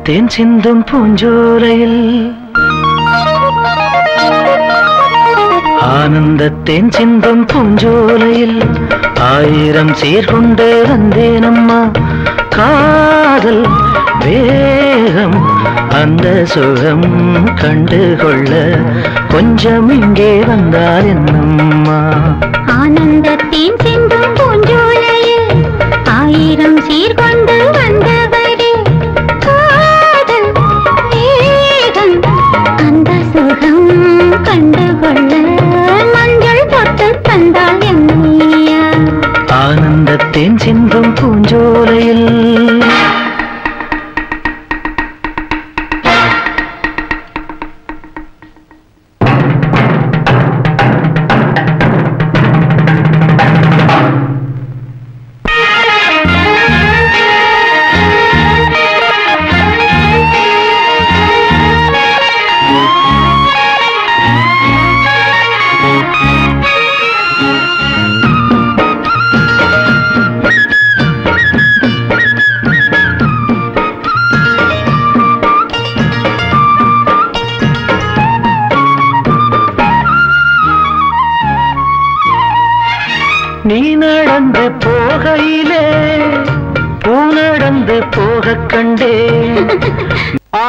தேன் சிந்தும் பூஞ்சோலையில் ஆனந்த தேன் சிந்தும் பூஞ்சோலையில் ஆயிரம் சீர்கொண்டு வந்தேனம்மா காதல் வேகம் அந்த சுகம் கண்டுகொள்ள கொஞ்சம் இங்கே வந்தால் என்னம்மா ஆனந்தத்தின் சிந்தும் பூஞ்சோலையில் ஆயிரம் சீர்கொண்டு வந்தவரே காதல் வேகம் அந்த சுகம் கண்டுகொள்ள மஞ்சள் தொட்டு தந்தால் என்னையா ஆனந்தத்தேன் சிந்தும் பூஞ்சோலையில் நீ நடந்து போகையிலே பூ நடந்து போக கண்டே ஆ,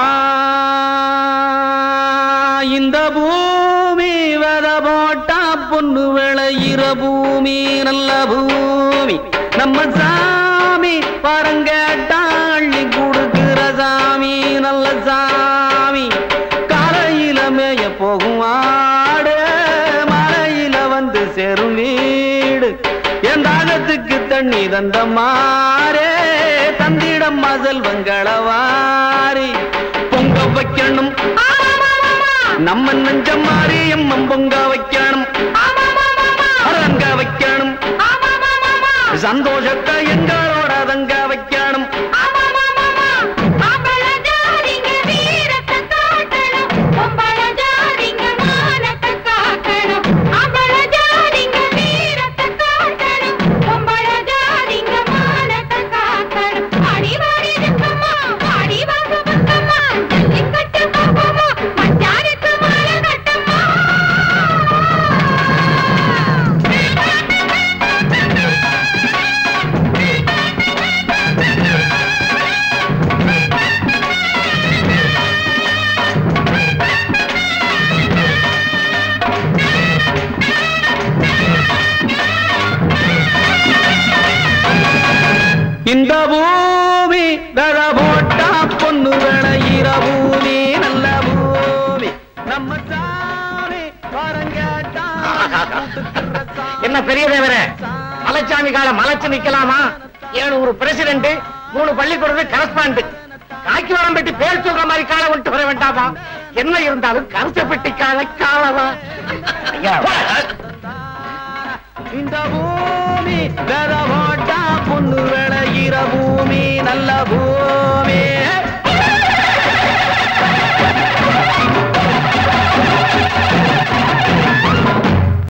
இந்த பூமி வெத போட்டா பொண்ணு விளையிற பூமி நல்ல பூமி நம்ம சாமி பரங்கேட்டா அள்ளி கொடுக்கிற சாமி நல்ல சாமி காலையில மேய போகும் ஆடு மலையில வந்து சேரும் வீடு என் தாகத்துக்கு தண்ணி தந்த மாறே தந்திடம் செல்வங்களவாரி பொங்க வைக்கணும் நம்ம நெஞ்சம் மாறி எம்மம் பொங்க வைக்கணும் அரங்க வைக்கணும் சந்தோஷத்தை எங்களோட தங்க வைக்கணும் இந்த பூமி தர போட்டா பொண்ணு விளையிற பூமி நல்ல பூமி நம்ம சாமி வரங்கேட்டா என்ன பெரிய தேவரே மலைச்சாமி கால மலைச்சு நிக்கலாமா ஏழு பிரசிடண்ட் மூணு பள்ளிக்கூடத்து கரஸ்பாண்ட் காக்கி வரம் பெட்டி பேர் சொல்ற மாதிரி காலை விட்டு வர வேண்டாமா என்ன இருந்தாலும் கருத்த பெட்டி கால காலவா ஐயா இந்த பூமி தர போட்டா பொண்ணு விளையிற பூமி நல்ல பூமி